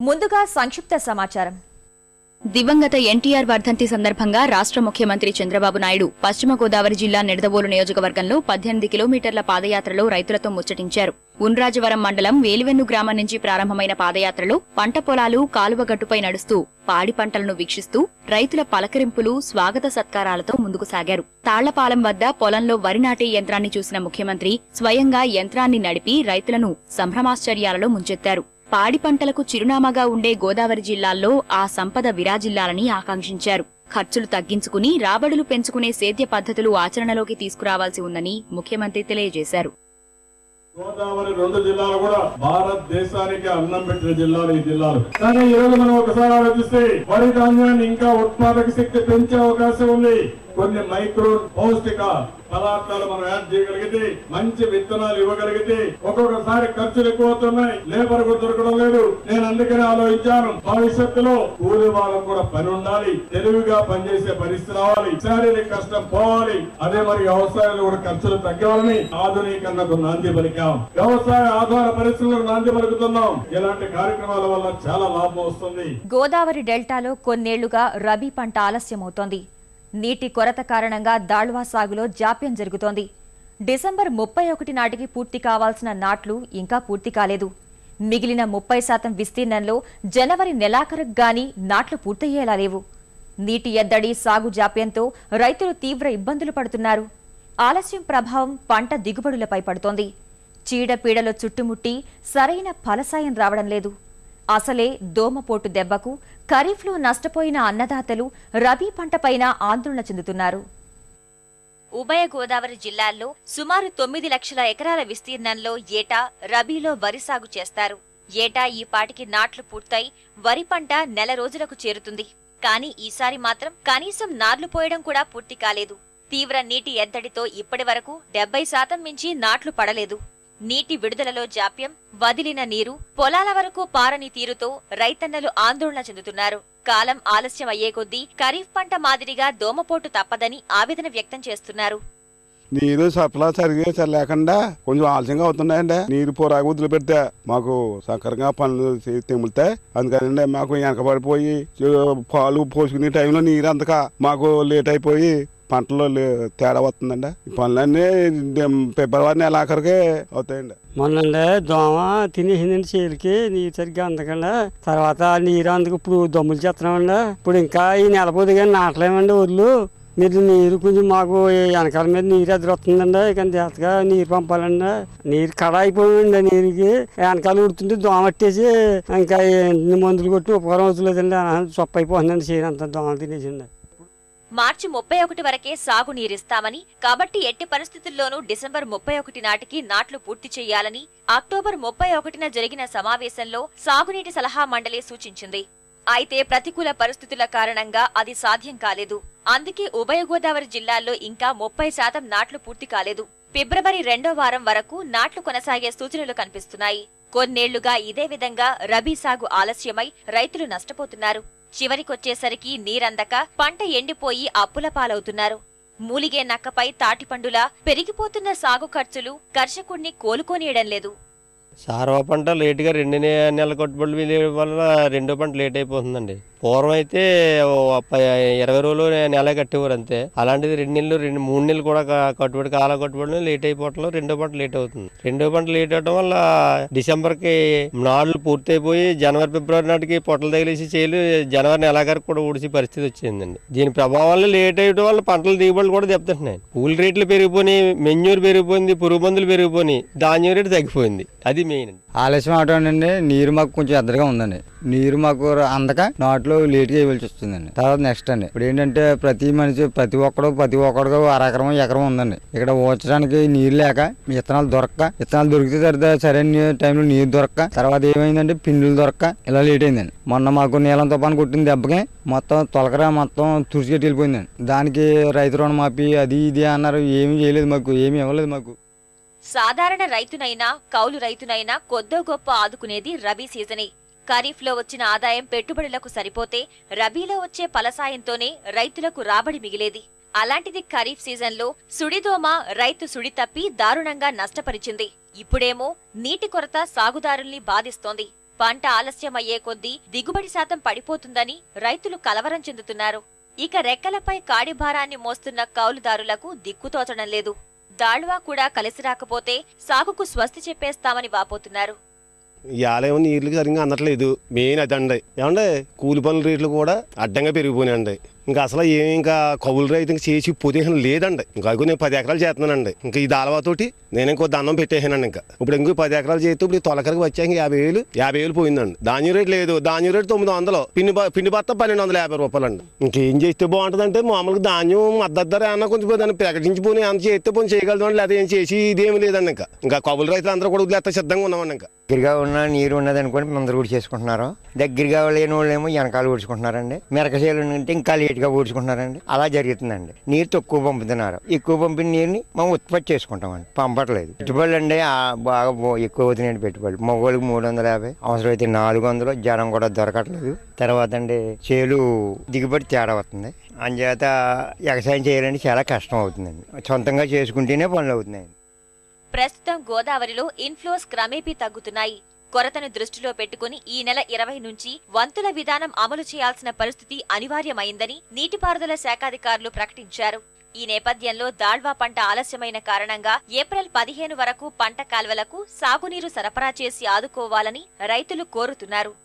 ముందుగా సంక్షిప్త సమాచారం దివంగత ఎన్టీఆర్ వర్ధంతి సందర్భంగా రాష్ట్ర ముఖ్యమంత్రి చంద్రబాబు నాయుడు పశ్చిమ గోదావరి జిల్లా నిడదవోలు నియోజకవర్గంలో పద్దెనిమిది కిలోమీటర్ల పాదయాత్రలో రైతులతో ముచ్చటించారు ఉండ్రాజవరం మండలం వేలివెన్ను గ్రామం నుంచి ప్రారంభమైన పాదయాత్రలో పంట పొలాలు కాలువ గట్టుపై నడుస్తూ పాడి పంటలను వీక్షిస్తూ రైతుల పలకరింపులు స్వాగత సత్కారాలతో ముందుకు సాగారు తాళ్లపాలెం వద్ద పొలంలో వరి నాటే యంత్రాన్ని చూసిన ముఖ్యమంత్రి స్వయంగా యంత్రాన్ని నడిపి రైతులను సంభ్రమాశ్చర్యాలలో ముంచెత్తారు పాడి పంటలకు చిరునామాగా ఉండే గోదావరి జిల్లాల్లో ఆ సంపద విరాజిల్లాలని ఆకాంక్షించారు ఖర్చులు తగ్గించుకుని రాబడులు పెంచుకునే సేద్య పద్ధతులు ఆచరణలోకి తీసుకురావాల్సి ఉందని ముఖ్యమంత్రి తెలియజేశారు గోదావరి రెండు జిల్లాలు కూడా భారతదేశానికి అన్నం పెట్టిన జిల్లాలు ఈ జిల్లాలు కానీ ఈ రోజు మనం ఒకసారి ఆలోచిస్తే వరి ధాన్యాన్ని ఇంకా ఉత్పాదక శక్తి పెంచే అవకాశం ఉంది కొన్ని మైక్రో పౌష్టిక పదార్థాలు మనం యాడ్ చేయగలిగితే మంచి విత్తనాలు ఇవ్వగలిగితే ఒక్కొక్కసారి ఖర్చులు ఎక్కువ అవుతున్నాయి లేబర్ కూడా దొరకడం లేదు నేను అందుకనే ఆలోచించాను భవిష్యత్తులో కూలి వాళ్ళకు కూడా పని ఉండాలి తెలివిగా పనిచేసే పరిస్థితి రావాలి శారీరక కష్టం పోవాలి అదే మరి వ్యవసాయంలో కూడా ఖర్చులు తగ్గాలని ఆధునీకరణకు నాంది పలికాం వ్యవసాయ ఆధార పరిశ్రమలకు నాంది పలుకుతున్నాం ఇలాంటి కార్యక్రమాల వల్ల చాలా లాభం వస్తుంది గోదావరి డెల్టాలో కొన్నేళ్లుగా రబీ పంట ఆలస్యమవుతోంది నీటి కొరత కారణంగా దాళ్వా సాగులో జాప్యం జరుగుతోంది డిసెంబర్ ముప్పై ఒకటి నాటికి పూర్తి కావాల్సిన నాట్లు ఇంకా పూర్తి కాలేదు మిగిలిన ముప్పై శాతం విస్తీర్ణంలో జనవరి నెలాఖరుకు గాని నాట్లు పూర్తయ్యేలా లేవు నీటి ఎద్దడి సాగు జాప్యంతో రైతులు తీవ్ర ఇబ్బందులు పడుతున్నారు ఆలస్యం ప్రభావం పంట దిగుబడులపై పడుతోంది చీడపీడలు చుట్టుముట్టి సరైన ఫలసాయం రావడం లేదు అసలే దోమపోటు దెబ్బకు ఖరీఫ్లో నష్టపోయిన అన్నదాతలు రబీ పంటపైన ఆందోళన చెందుతున్నారు ఉభయ గోదావరి జిల్లాల్లో సుమారు తొమ్మిది లక్షల ఎకరాల విస్తీర్ణంలో ఏటా రబీలో వరి సాగు చేస్తారు ఏటా ఈ పాటికి నాట్లు పూర్తయి వరి పంట నెల రోజులకు చేరుతుంది కానీ ఈసారి మాత్రం కనీసం నార్లు పోయడం కూడా పూర్తి కాలేదు తీవ్ర నీటి ఎద్దడితో ఇప్పటి వరకు డెబ్బై శాతం మించి నాట్లు పడలేదు నీటి విడుదలలో జాప్యం వదిలిన నీరు పొలాల వరకు పారని తీరుతో రైతన్నలు ఆందోళన చెందుతున్నారు కాలం ఆలస్యం అయ్యే కొద్దీ ఖరీఫ్ పంట మాదిరిగా దోమపోటు తప్పదని ఆవేదన వ్యక్తం చేస్తున్నారు నీరు సరఫరా సరిగ్గా సరి లేకుండా కొంచెం ఆలస్యంగా అవుతున్నాయండి నీరు పోరాగా వదిలి పెడితే మాకు సక్కరంగా పనులు చే- తెములుతాయి అందుకనండి మాకు వెనకబడిపోయి చే- పాలు పోసుకునే టైంలో నీరు అంతక మాకు లేట్ అయిపోయి పంటలో లే- తేడా వస్తుందండి ఈ పనులన్నీ డి- ఫిబ్రవరి నెల ఆఖరికే అవుతాయండి మొన్నండి దోమ తినేసిందండి చేలికి నీరు సరిగ్గా అందకుండా తర్వాత నీరు అందుకు ఇప్పుడు దమ్ములు చేస్తున్నామండి ఇప్పుడు ఇంకా ఈ నెల పొద్దుగా నాటలేమండి ఊర్లు మీరు నీరు కొంచెం మాకు ఈ వెనకాల మీద నీరు ఎదురొస్తుందండి ఇక జాగ్రత్తగా నీరు పంపాలండి నీరు కడ అయిపోయిందండి నీరుకి వెనకాల ఉడుతుంటే దోమ పట్టేసి ఇంకా ఎన్ని మందులు కొట్టి ఉపకారం అవుతులేదండి చొప్ప అయిపోతుందండి చేను అంతా దోమ తినేసింది మార్చి ముప్పై ఒకటి వరకే సాగు నీరిస్తామని కాబట్టి ఎట్టి పరిస్థితుల్లోనూ డిసెంబర్ ముప్పై ఒకటి నాటికి నాట్లు పూర్తి చేయాలని అక్టోబర్ ముప్పై ఒకటిన జరిగిన సమావేశంలో సాగునీటి సలహా మండలి సూచించింది అయితే ప్రతికూల పరిస్థితుల కారణంగా అది సాధ్యం కాలేదు అందుకే ఉభయ గోదావరి జిల్లాల్లో ఇంకా ముప్పై శాతం నాట్లు పూర్తి కాలేదు ఫిబ్రవరి రెండో వారం వరకు నాట్లు కొనసాగే సూచనలు కనిపిస్తున్నాయి కొన్నేళ్లుగా ఇదే విధంగా రబీ సాగు ఆలస్యమై రైతులు నష్టపోతున్నారు చివరికొచ్చేసరికి నీరందక పంట ఎండిపోయి అప్పుల పాలవుతున్నారు మూలిగే నక్కపై తాటిపండులా పెరిగిపోతున్న సాగు ఖర్చులు కర్షకుణ్ణి కోలుకోనీయడం లేదు సారవ పంట లేటుగా రెండు నె- నెలల కట్టుబడులు వీలే వల్ల రెండో పంట లేట్ అయిపోతుందండి పూర్వం అయితే ఓ ప- ఇరవై రోజులు నె- నెల కట్టేవారు అంతే అలాంటిది రెండు నెలలు రెండు మూడు నెలలు కూడా క- కట్టుబడి కాల కట్టుబడి లేట్ అయిపోవటంలో రెండో పంట లేట్ అవుతుంది రెండో పంట లేట్ అవడం వల్ల డిసెంబర్కి నాళ్ళు పూర్తయిపోయి జనవరి ఫిబ్రవరి నాటికి పొట్టలు తగిలేసి చేయలు జనవరి నెలాఖరికి కూడా ఊడిసి పరిస్థితి వచ్చిందండి దీని ప్రభావం వల్ల లేట్ అయ్యడం వల్ల పంటల దిగుబడులు కూడా దెబ్బతింటున్నాయి కూలి రేట్లు పెరిగిపోయి మెన్యూర్ పెరిగిపోయింది పురుగు మందులు పెరిగిపోయి ధాన్యం రేటు తగ్గిపోయింది అది మెయిన్ అండి ఆలస్యం అవటం అండి నీరు మాకు కొంచెం ఎద్దగా ఉందండి నీరు మాకు అందక నాట్లో లేట్గా ఇవ్వాల్సి వస్తుందండి తర్వాత నెక్స్ట్ అండి ఇప్పుడు ఏంటంటే ప్రతి మనిషి ప్రతి ఒక్కడు ప్రతి ఒక్కడికి అరెకరం ఎకరం ఉందండి ఇక్కడ ఊచడానికి నీరు లేక విత్తనాలు దొరక్క విత్తనాలు దొరికితే తర్వాత సరైన టైంలో నీరు దొరక్క తర్వాత ఏమైందంటే పిండులు దొరక్క ఇలా లేట్ అయిందండి మొన్న మాకు నీలం తుఫాను కొట్టిన దెబ్బకి మొత్తం తొలకర మొత్తం తుడిచికెట్టి వెళ్ళిపోయిందండి దానికి రైతు రుణం మాపి అది ఇది అన్నారు ఏమీ చేయలేదు మాకు ఏమీ ఇవ్వలేదు మాకు సాధారణ రైతునైనా కౌలు రైతునైనా కొద్దో గొప్ప ఆదుకునేది రబీ సీజనే ఖరీఫ్లో వచ్చిన ఆదాయం పెట్టుబడులకు సరిపోతే రబీలో వచ్చే ఫలసాయంతోనే రైతులకు రాబడి మిగిలేది అలాంటిది ఖరీఫ్ సీజన్లో సుడిదోమ రైతు సుడి తప్పి దారుణంగా నష్టపరిచింది ఇప్పుడేమో నీటి కొరత సాగుదారుల్ని బాధిస్తోంది పంట ఆలస్యమయ్యే కొద్దీ దిగుబడి శాతం పడిపోతుందని రైతులు కలవరం చెందుతున్నారు ఇక రెక్కలపై కాడి భారాన్ని మోస్తున్న కౌలుదారులకు దిక్కుతోచడం లేదు దాళ్వా కూడా కలిసి రాకపోతే సాగుకు స్వస్తి చెప్పేస్తామని వాపోతున్నారు ఇవాళేమో నీళ్లు సరిగ్గా అందట్లేదు మెయిన్ అదండి ఏమండి కూలి పనుల రేట్లు కూడా అడ్డంగా పెరిగిపోయినాయండి ఇంకా అసలు ఏం ఇంకా కౌలు రైతు ఇంకా చేసి పొజిషన్ లేదండి ఇంకా అదిగో నేను పది ఎకరాలు చేస్తున్నానండి ఇంకా ఈ దాలవాతోటి నేను ఇంకో దండం పెట్టేసానండి ఇంకా ఇప్పుడు ఇంకో పది ఎకరాలు చేస్తే ఇప్పుడు ఈ తొలకరికి వచ్చాక యాభై వేలు యాభై వేలు పోయిందండి ధాన్యం రేట్ లేదు ధాన్యం రేటు తొమ్మిది వందలు పిండి బ- పిండి బత్త పన్నెండు వందల యాభై రూపాయలు అండి ఇంకేం చేస్తే బాగుంటుందంటే మామూలుగా ధాన్యం మద్దతు ధర ఏమన్నా కొంచెం దాన్ని ప్రకటించిపోయి అంత చేస్తే పోనీ చేయగలుగుతాం లేదా ఏం చేసి ఇదేమి లేదండి ఇంకా ఇంకా కౌలు రైతులు అందరూ కూడా వదిలేస్తే సిద్ధంగా ఉన్నామండి ఇంకా దగ్గరగా ఉన్న నీరు ఉన్నది అనుకోని ముందర ఊడ్చేసుకుంటున్నారు దగ్గరగా లేని వాళ్ళు ఏమో వెనకాల ఊడ్చుకుంటున్నారండి మిరకసేలు ఉంటే ఇంకా లేట్గా ఊడ్చుకుంటున్నారండి అలా జరుగుతుందండి నీరు తక్కువ పంపుతున్నారు ఎక్కువ పంపిన నీరుని మనం ఉత్పత్తి చేసుకుంటామండి పంపట్లేదు పెట్టుబడులు అండి ఆ బాగా బో- ఎక్కువ అవుతున్నాయండి పెట్టుబడులు మగవాళ్ళకి మూడు వందల యాభై అవసరమైతే నాలుగు వందలు జనం కూడా దొరకట్లేదు తర్వాత అండి చేలు దిగుబడి తేడా వస్తుంది అంచేత వ్యవసాయం చేయాలంటే చాలా కష్టం అవుతుందండి సొంతంగా చేసుకుంటేనే పనులు అవుతున్నాయండి ప్రస్తుతం గోదావరిలో ఇన్ఫ్లోస్ క్రమేపీ తగ్గుతున్నాయి కొరతను దృష్టిలో పెట్టుకుని ఈ నెల ఇరవై నుంచి వంతుల విధానం అమలు చేయాల్సిన పరిస్థితి అనివార్యమైందని నీటిపారుదల శాఖాధికారులు ప్రకటించారు ఈ నేపథ్యంలో దాళ్వా పంట ఆలస్యమైన కారణంగా ఏప్రిల్ పదిహేను వరకు పంట కాల్వలకు సాగునీరు సరఫరా చేసి ఆదుకోవాలని రైతులు కోరుతున్నారు